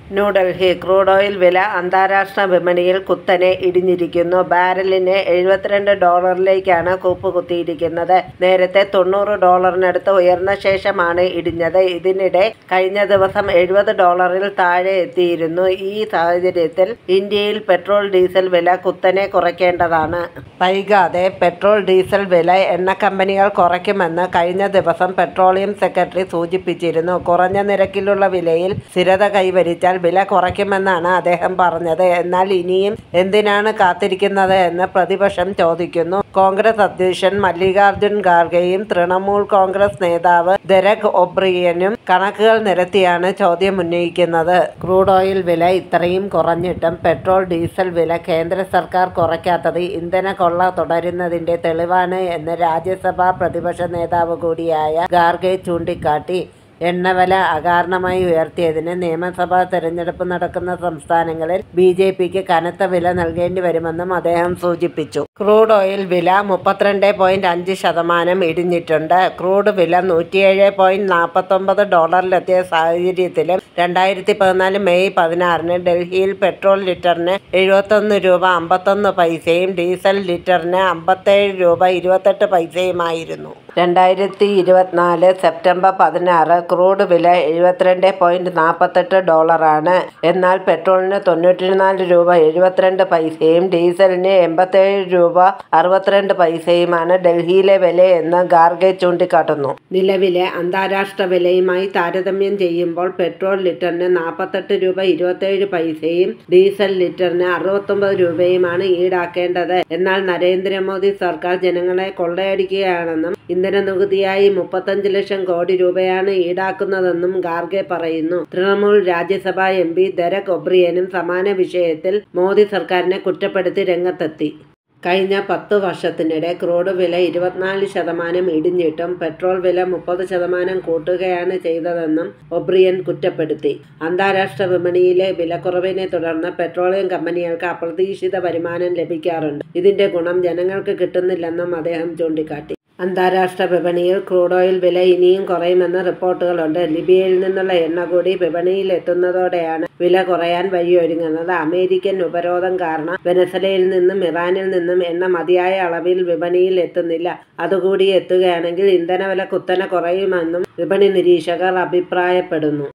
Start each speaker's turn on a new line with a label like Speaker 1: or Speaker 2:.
Speaker 1: New Delhi crude oil വില അന്താരാഷ്ട്ര വിപണിയിൽ കുത്തനെ ഇടിഞ്ഞിരിക്കുന്നു. ബാരലിന് എഴുപത്തിരണ്ട് ഡോളറിലേക്കാണ് കൂപ്പുകുത്തിയിരിക്കുന്നത്. നേരത്തെ തൊണ്ണൂറ് ഡോളറിനടുത്ത് ഉയർന്ന ശേഷമാണ് ഇടിഞ്ഞത്. ഇതിനിടെ കഴിഞ്ഞ ദിവസം എഴുപത് ഡോളറിൽ താഴെ എത്തിയിരുന്നു. ഈ സാഹചര്യത്തിൽ ഇന്ത്യയിൽ പെട്രോൾ ഡീസൽ വില കുത്തനെ കുറയ്ക്കേണ്ടതാണ്. വൈകാതെ പെട്രോൾ ഡീസൽ വില എണ്ണക്കമ്പനികൾ കുറയ്ക്കുമെന്ന് കഴിഞ്ഞ ദിവസം പെട്രോളിയം സെക്രട്ടറി സൂചിപ്പിച്ചിരുന്നു. കുറഞ്ഞ നിരക്കിലുള്ള വിലയിൽ സ്ഥിരത കൈവരിച്ചാൽ വില കുറയ്ക്കുമെന്നാണ് അദ്ദേഹം പറഞ്ഞത്. എന്നാൽ ഇനിയും എന്തിനാണ് കാത്തിരിക്കുന്നത് എന്ന് പ്രതിപക്ഷം ചോദിക്കുന്നു. കോൺഗ്രസ് അധ്യക്ഷൻ മല്ലികാർജ്ജുൻ ഖാർഗെയും തൃണമൂൽ കോൺഗ്രസ് നേതാവ് ഡെറക് ഒബ്രിയനും കണക്കുകൾ നിരത്തിയാണ് ചോദ്യമുന്നയിക്കുന്നത്. ക്രൂഡ് ഓയിൽ വില ഇത്രയും കുറഞ്ഞിട്ടും പെട്രോൾ ഡീസൽ വില കേന്ദ്ര സർക്കാർ കുറയ്ക്കാത്തത് ഇന്ധനക്കൊള്ള തുടരുന്നതിന്റെ തെളിവാണ് എന്ന് രാജ്യസഭാ പ്രതിപക്ഷ നേതാവ് കൂടിയായ ഖാർഗെ ചൂണ്ടിക്കാട്ടി. എണ്ണവില അകാരണമായി ഉയർത്തിയതിന് നിയമസഭാ തെരഞ്ഞെടുപ്പ് നടക്കുന്ന സംസ്ഥാനങ്ങളിൽ ബിജെപിക്ക് കനത്ത വില നൽകേണ്ടി വരുമെന്നും അദ്ദേഹം സൂചിപ്പിച്ചു. ക്രൂഡ് ഓയിൽ വില മുപ്പത്തിരണ്ട് പോയിന്റ് അഞ്ച് ശതമാനം ഇടിഞ്ഞിട്ടുണ്ട്. ക്രൂഡ് വില നൂറ്റിയേഴ് പോയിന്റ് നാൽപ്പത്തൊമ്പത് ഡോളറിലെത്തിയ സാഹചര്യത്തിലും രണ്ടായിരത്തി പതിനാല് മെയ് പതിനാറിന് ഡൽഹിയിൽ പെട്രോൾ ലിറ്ററിന് എഴുപത്തൊന്ന് രൂപ അമ്പത്തൊന്ന് പൈസയും ഡീസൽ ലിറ്ററിന് അമ്പത്തേഴ് രൂപ ഇരുപത്തെട്ട് പൈസയുമായിരുന്നു. രണ്ടായിരത്തി ഇരുപത്തിനാല് സെപ്റ്റംബർ പതിനാറ് ക്രൂഡ് വില എഴുപത്തിരണ്ട് പോയിന്റ് നാൽപ്പത്തെട്ട് ഡോളറാണ്. എന്നാൽ പെട്രോളിന് തൊണ്ണൂറ്റിനാല് രൂപ എഴുപത്തിരണ്ട് പൈസയും ഡീസലിന് എൺപത്തേഴ് രൂപ അറുപത്തിരണ്ട് പൈസയുമാണ് ഡൽഹിയിലെ വിലയെന്ന് ഖാർഗെ ചൂണ്ടിക്കാട്ടുന്നു. നിലവിലെ അന്താരാഷ്ട്ര വിലയുമായി താരതമ്യം ചെയ്യുമ്പോൾ പെട്രോൾ ലിറ്ററിന് നാൽപ്പത്തെട്ട് രൂപ ഇരുപത്തേഴ് പൈസയും ഡീസൽ ലിറ്ററിന് അറുപത്തൊമ്പത് രൂപയുമാണ് ഈടാക്കേണ്ടത്. എന്നാൽ നരേന്ദ്രമോദി സർക്കാർ ജനങ്ങളെ കൊള്ളയടിക്കുകയാണെന്നും ഇന്ധനനികുതിയായി മുപ്പത്തഞ്ച് ലക്ഷം കോടി രൂപയാണ് ഈടാക്കുന്നതെന്നും ഖാർഗെ പറയുന്നു. തൃണമൂൽ രാജ്യസഭാ എംപി ഡെറക് ഒബ്രിയനും സമാന വിഷയത്തിൽ മോദി സർക്കാരിനെ കുറ്റപ്പെടുത്തി രംഗത്തെത്തി. കഴിഞ്ഞ പത്തു വർഷത്തിനിടെ ക്രൂഡ് വില ഇരുപത്തിനാല് ശതമാനം ഇടിഞ്ഞിട്ടും പെട്രോൾ വില മുപ്പത് ശതമാനം കൂട്ടുകയാണ് ചെയ്തതെന്നും ഒബ്രിയൻ കുറ്റപ്പെടുത്തി. അന്താരാഷ്ട്ര വിപണിയിലെ വിലക്കുറവിനെ തുടർന്ന് പെട്രോളിയം കമ്പനികൾക്ക് അപ്രതീക്ഷിത വരുമാനം ലഭിക്കാറുണ്ട്. ഇതിന്റെ ഗുണം ജനങ്ങൾക്ക് കിട്ടുന്നില്ലെന്നും അദ്ദേഹം ചൂണ്ടിക്കാട്ടി. അന്താരാഷ്ട്ര വിപണിയിൽ ക്രൂഡ് ഓയിൽ വില ഇനിയും കുറയുമെന്ന് റിപ്പോർട്ടുകളുണ്ട്. ലിബിയയിൽ നിന്നുള്ള എണ്ണ കൂടി വിപണിയിലെത്തുന്നതോടെയാണ് വില കുറയാൻ വഴിയൊരുങ്ങുന്നത്. അമേരിക്കൻ ഉപരോധം കാരണം വെനസ്വേലയിൽ നിന്നും ഇറാനിൽ നിന്നും എണ്ണ മതിയായ അളവിൽ വിപണിയിൽ എത്തുന്നില്ല. അതുകൂടി എത്തുകയാണെങ്കിൽ ഇന്ധനവില കുത്തനെ കുറയുമെന്നും വിപണി നിരീക്ഷകർ അഭിപ്രായപ്പെടുന്നു.